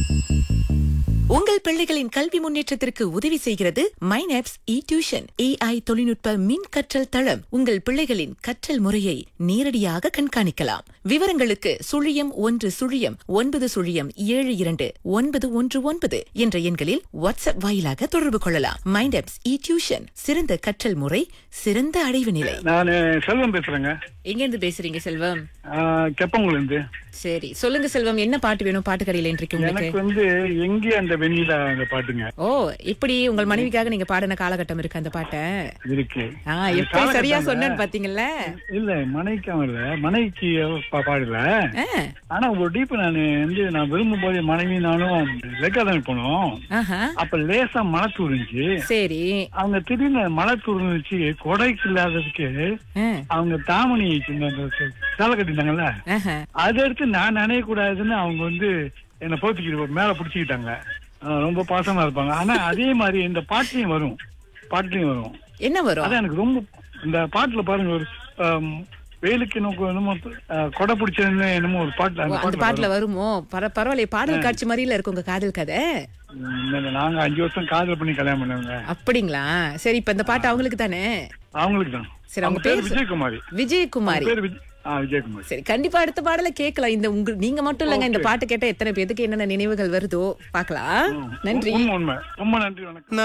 உங்கள் பிள்ளைகளின் கல்வி முன்னேற்றத்திற்கு உதவி செய்கிறது மைனாப்ஸ் இ டியூஷன் ஏஐ தொழில்நுட்ப மின் கற்றல் தளம் உங்கள் பிள்ளைகளின் கற்றல் முறையை நேரடியாக கண்காணிக்கலாம் விவரங்களுக்கு சுழியம் ஒன்று சுழியம் ஒன்பது சுழியம் ஏழு இரண்டு ஒன்பது ஒன்று ஒன்பது என்ற எண்களில் வாட்ஸ்அப் வாயிலாக தொடர்பு கொள்ளலாம் மைண்டாப்ஸ் இ டியூஷன் சிறந்த கற்றல் முறை சிறந்த அடைவு நிலை நான் செல்வம் பேசுறேங்க எங்க இருந்து பேசுறீங்க செல்வம் கெப்பங்குல இருந்து சரி சொல்லுங்க செல்வம் என்ன பாட்டு வேணும் பாட்டு கடையில இன்றைக்கு உங்களுக்கு எனக்கு வந்து எங்கே அந்த வெண்ணிலா அந்த பாட்டுங்க ஓ இப்படி உங்கள் மனைவிக்காக நீங்க பாடின காலகட்டம் இருக்கு அந்த பாட்டை இருக்கு ஆ அது எப்படி சரியா காலகட்டம்ல. சொன்னேன்னு பாத்தீங்கல்ல இல்ல மனைவிக்காம இல்ல மனைவிக்கு பா- பாடல ஆ, ஆனா ஒரு டீப் நான் வந்து நான் விரும்பும் போது மனைவி நானும் லெக்காதான் போனோம் ஆஹா அப்ப லேசா மழை தூருந்துச்சு சரி அவங்க திடீர்னு மழை தூர்ந்துச்சு கொடைக்கு இல்லாததுக்கு ஆ, அவங்க தாமணி இந்த சேலை கட்டிட்டாங்கல்ல ஆஹா. அதை எடுத்து நான் நினைய கூடாதுன்னு அவங்க வந்து என்னை போத்திக்கிட்டு மேல பிடிச்சிக்கிட்டாங்க ஆஹ் ரொம்ப பாசமா இருப்பாங்க ஆனா அதே மாதிரி இந்த பாட்டுலயும் வரும் பாட்டுலயும் வரும் என்ன வரும் அதான் எனக்கு ரொம்ப இந்த பாட்டுல பாருங்க ஒரு ஆம், வெயிலுக்கு நோக்கு என்னமோ ஆஹ், கொடை பிடிச்சதுன்னு என்னமோ ஒரு பாட்டுல ஓ, அந்த அந்த பாட்டுல பாட்டுல வருமோ பர பரவாயில்லையே பாடல் காட்சி மாதிரில இருக்கு உங்க காதல் கதை வரும். இல்ல, இல்ல, நாங்க அஞ்சு வருஷம் காதல் பண்ணி கல்யாணம் பண்ணவங்க அப்படிங்களா சரி இப்ப இந்த பாட்டு அவங்களுக்கு தானே அவங்களுக்கு தான் சரி, அவங்க அவங்க பேர் பேரு சொ- விஜயகுமாரி விஜயகுமாரி பேர் விஜய் ஆ விஜயகுமாரி சரி கண்டிப்பா அடுத்த பாடல கேட்கலாம் இந்த உங்க நீங்க மட்டும் இல்லங்க இந்த பாட்டு கேட்டா எத்தனை பேருக்கு என்னென்ன நினைவுகள் வருதோ பார்க்கலாம் நன்றி உண்மை உண்மை ரொம்ப நன்றி வணக்கம்